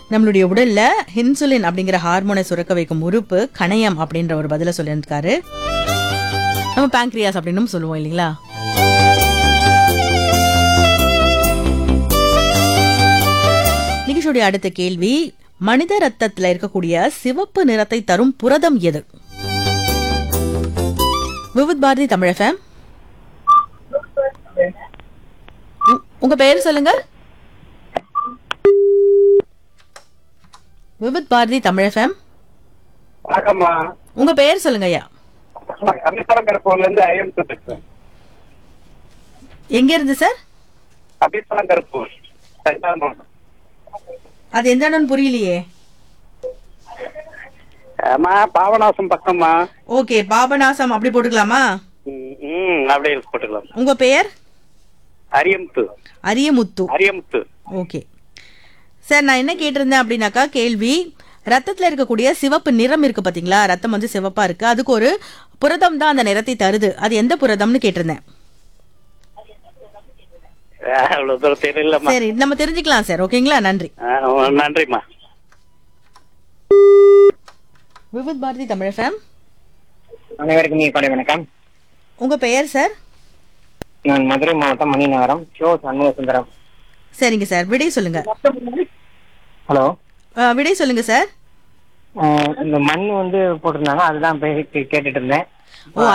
நம்மளுடைய உடல்ல இன்சுலின் அப்படிங்கிற ஹார்மோனை சுரக்க வைக்கும் உறுப்பு கணையம் அப்படின்ற ஒரு பதில சொல்லியிருக்காரு நம்ம பேங்க்ரியாஸ் அப்படின்னு சொல்லுவோம் இல்லைங்களா நிகழ்ச்சியுடைய அடுத்த கேள்வி மனித ரத்தத்துல இருக்கக்கூடிய சிவப்பு நிறத்தை தரும் புரதம் எது விவித் பாரதி தமிழ் FM. உ- உங்க பேர் சொல்லுங்க விவித் பாரதி தமிழ் FM. வணக்கம்மா உங்க பேர் சொல்லுங்க ஐயா நான் கமிஷனம் கருப்பூர்ல இருந்து ஐஎம் பேசுறேன் எங்க இருந்து சார் கமிஷனம் கருப்பூர் தஞ்சாவூர் மாவட்டம். அது எந்த இடம்னு புரியலையே அம்மா பாபநாசம் பக்கம்மா ஓகே பாபநாசம் அப்படி போட்டுக்கலாமா ம், ம் அப்படியே போட்டுக்கலாம் உங்க பெயர் அரியமுத்து அரியமுத்து அரியமுத்து ஓகே சார் நான் என்ன கேட்டிருந்தேன் அப்படின்னாக்கா கேள்வி ரத்தத்துல இருக்கக்கூடிய சிவப்பு நிறம் இருக்கு பாத்தீங்களா ரத்தம் வந்து சிவப்பா இருக்கு அதுக்கு ஒரு புரதம் தான் அந்த நிறத்தை தருது அது எந்த புரதம்னு கேட்டிருந்தேன் அவ்வளவு தூரம் தெரியலம்மா சரி நம்ம தெரிஞ்சுக்கலாம் சார் ஓகேங்களா நன்றி ஆ, நன்றிம்மா விவித் பாரதி தமிழ் ஃபேம் அனைவருக்கும் நீ கொடை வணக்கம் உங்க பெயர் சார் நான் மதுரை மாவட்டம் மணிநகரம் ஷோ சண்முக சுந்தரம் சரிங்க சார் விடை சொல்லுங்க ஹலோ அஹ், விடை சொல்லுங்க சார் இந்த மண் வந்து போட்டிருந்தாங்க அதுதான் பேசி கேட்டுட்டு இருந்தேன் ஓ